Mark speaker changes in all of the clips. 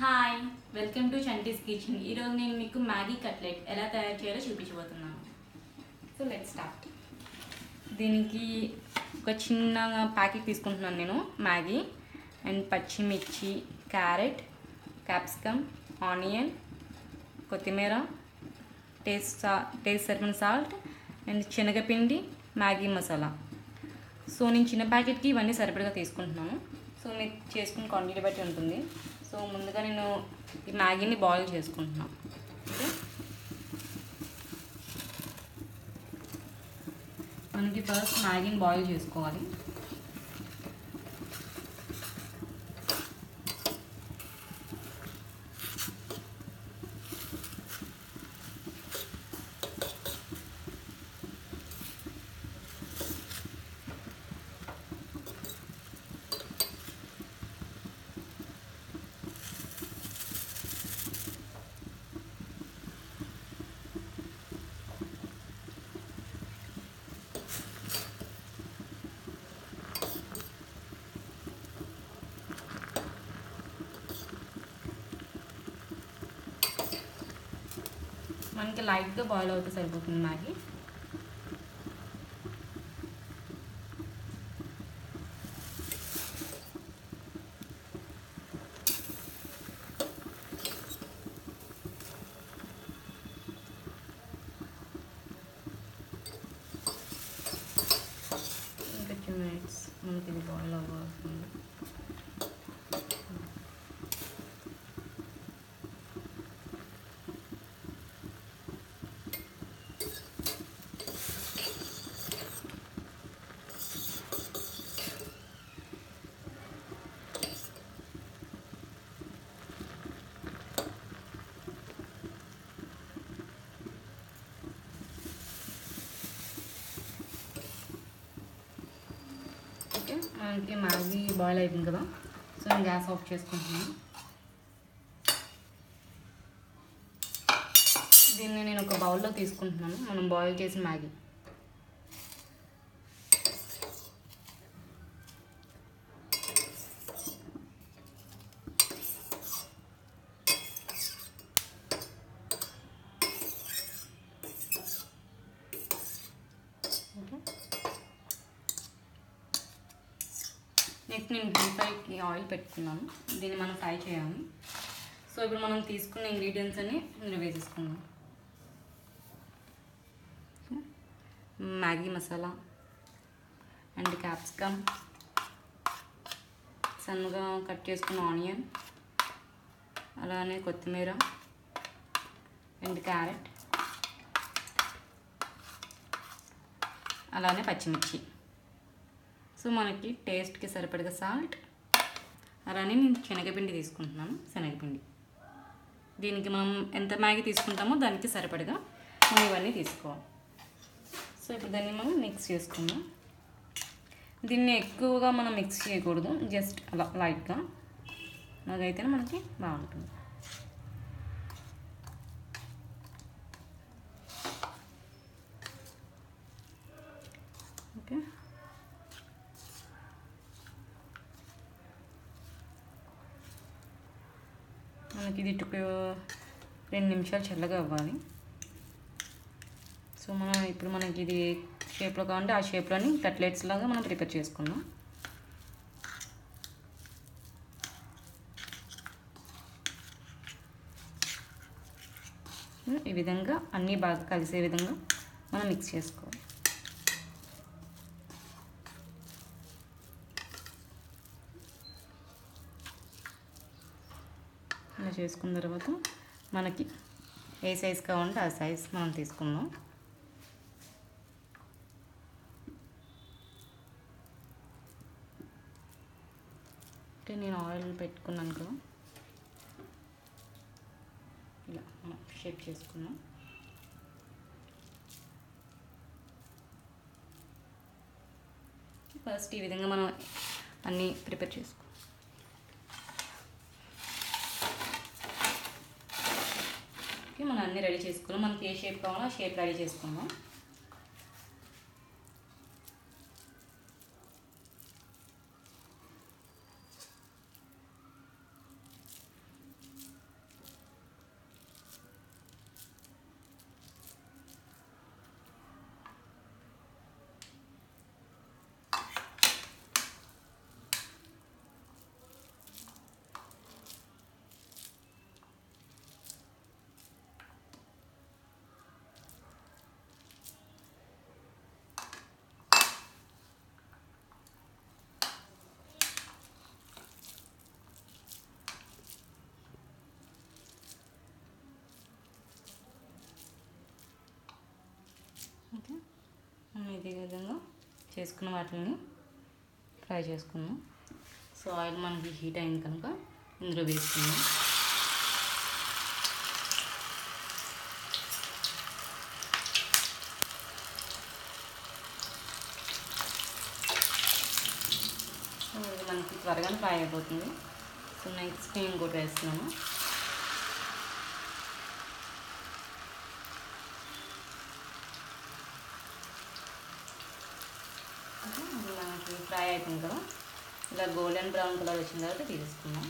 Speaker 1: hi welcome to Chanti's kitchen ఈరోజు నేను మీకు మ్యాగీ కట్లెట్ ఎలా తయారు చేయాలో చూపించబోతున్నాను సో లెట్ స్టార్ట్ దీనికి ఒక చిన్న ప్యాకెట్ తీసుకుంటున్నాను నేను మ్యాగీ అండ్ పచ్చిమిర్చి క్యారెట్ క్యాప్సికమ్ ఆనియన్ కొత్తిమీర టేస్ట్ సా టేస్ట్ సరిపడిన సాల్ట్ అండ్ శనగపిండి మ్యాగీ మసాలా సో నేను చిన్న ప్యాకెట్కి ఇవన్నీ సరిపడగా తీసుకుంటున్నాను సో మీకు చేసుకున్న క్వాంటిటీ బట్టి ఉంటుంది సో ముందుగా నేను ఈ మ్యాగీని బాయిల్ చేసుకుంటున్నాను ఓకే మనకి ఫస్ట్ మ్యాగీని బాయిల్ చేసుకోవాలి మనకి లైట్గా బాయిల్ అవుతే సరిపోతుంది మ్యాగీ ఇంకా టూ మినిట్స్ మనకి ఇది బాయిల్ అవ్వాల్సింది ఓకే మనకి మ్యాగీ బాయిల్ అయిపోయింది కదా సో నేను గ్యాస్ ఆఫ్ చేసుకుంటున్నాను దీన్ని నేను ఒక బౌల్లో తీసుకుంటున్నాను మనం బాయిల్ చేసిన మ్యాగీ ఓకే నెక్స్ట్ నేను డీప్ ఫ్రైకి ఆయిల్ పెట్టుకున్నాను దీన్ని మనం ఫ్రై చేయాలి సో ఇప్పుడు మనం తీసుకున్న ఇంగ్రీడియంట్స్ అన్ని ఇందులో వేసేసుకుందాం మ్యాగీ మసాలా అండ్ క్యాప్సికమ్ సన్నగా కట్ చేసుకున్న ఆనియన్ అలానే కొత్తిమీర అండ్ క్యారెట్ అలానే పచ్చిమిర్చి సో మనకి టేస్ట్కి సరిపడగా సాల్ట్ అలానే నేను శనగపిండి తీసుకుంటున్నాను శనగపిండి దీనికి మనం ఎంత మ్యాగీ తీసుకుంటామో దానికి సరిపడగా మనం ఇవన్నీ తీసుకోవాలి సో ఇప్పుడు దాన్ని మనం మిక్స్ చేసుకుందాం దీన్ని ఎక్కువగా మనం మిక్స్ చేయకూడదు జస్ట్ అలా లైట్గా అలాగైతేనే మనకి బాగుంటుంది ఓకే మనకి ఇది ఒక రెండు నిమిషాలు చల్లగా అవ్వాలి సో మనం ఇప్పుడు మనకి ఇది షేప్లో కావాలంటే ఆ షేప్లోని కట్లెట్స్ లాగా మనం ప్రిపేర్ చేసుకుందాం ఈ విధంగా అన్నీ బాగా కలిసే విధంగా మనం మిక్స్ చేసుకోవాలి ఇలా చేసుకున్న తర్వాత మనకి ఏ సైజ్ కావాలంటే ఆ సైజ్ మనం తీసుకుందాం అంటే నేను ఆయిల్ పెట్టుకున్నాను కదా ఇలా మనం షేప్ చేసుకున్నాం ఫస్ట్ ఈ విధంగా మనం అన్నీ ప్రిపేర్ చేసుకో ఓకే మనం అన్నీ రెడీ చేసుకున్నాం మనకి ఏ షేప్ కావాలో ఆ షేప్ రెడీ చేసుకుందాం చేసుకున్న వాటిని ఫ్రై చేసుకుందాం సో ఆయిల్ మనకి హీట్ అయింది కనుక ఇందులో వేసుకుందాం సో ఇది మనకి త్వరగానే ఫ్రై అయిపోతుంది సో నెక్స్ట్ ఇంకోటి వేస్తున్నాము ఓకే, ఇది మనకి ఫ్రై అయిపోయింది కదా ఇలా గోల్డెన్ బ్రౌన్ కలర్ వచ్చిన తర్వాత తీసుకుందాం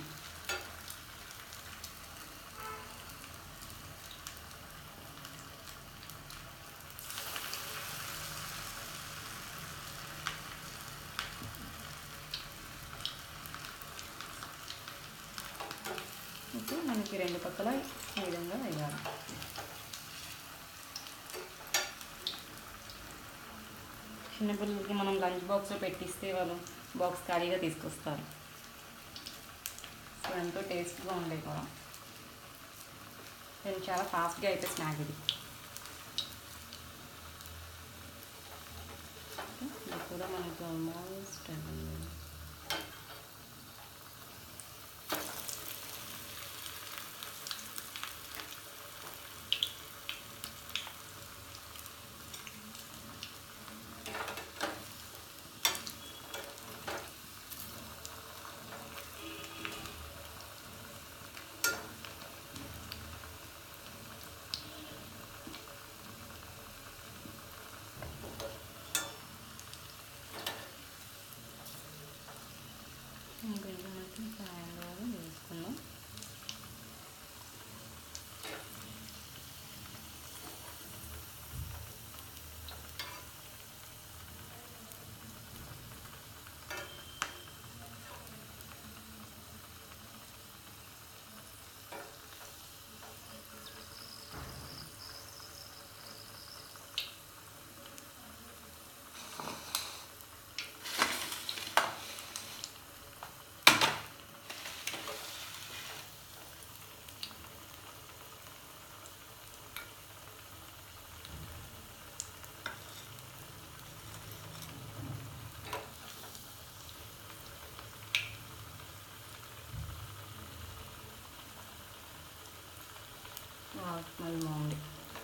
Speaker 1: ఓకే మనకి రెండు పక్కల ఈ విధంగా వేయాలి చిన్నపిల్లలకి మనం లంచ్ బాక్స్లో పెట్టిస్తే వాళ్ళు బాక్స్ ఖాళీగా తీసుకొస్తారు సో ఎంతో టేస్ట్గా ఉండే కూడా నేను చాలా ఫాస్ట్గా అయితే స్నాక్ ఇది ఇది కూడా మనకి ఆల్మోస్ట్ అయిపోయింది ఇంకొంచెం మనకి సాయంత్రం వేసుకుందాం స్మెల్ బాగుంది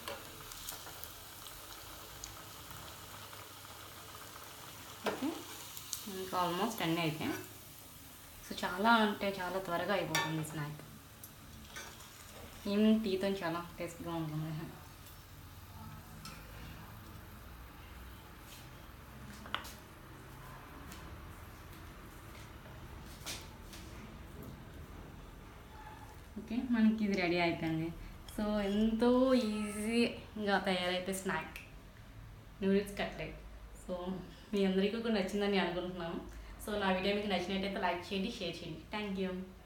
Speaker 1: ఓకే ఇంకా ఆల్మోస్ట్ అన్నీ అయిపోయాయి సో చాలా అంటే చాలా త్వరగా అయిపోతుంది స్నాక్ ఈవినింగ్ టీతో చాలా టేస్ట్గా ఉంటుంది ఓకే మనకి ఇది రెడీ అయిపోయింది సో ఎంతో ఈజీగా తయారైతే స్నాక్ నూడిల్స్ కట్లెట్ సో మీ అందరికీ కూడా నచ్చిందని అనుకుంటున్నాను సో నా వీడియో మీకు నచ్చినట్టయితే లైక్ చేయండి షేర్ చేయండి థ్యాంక్ యూ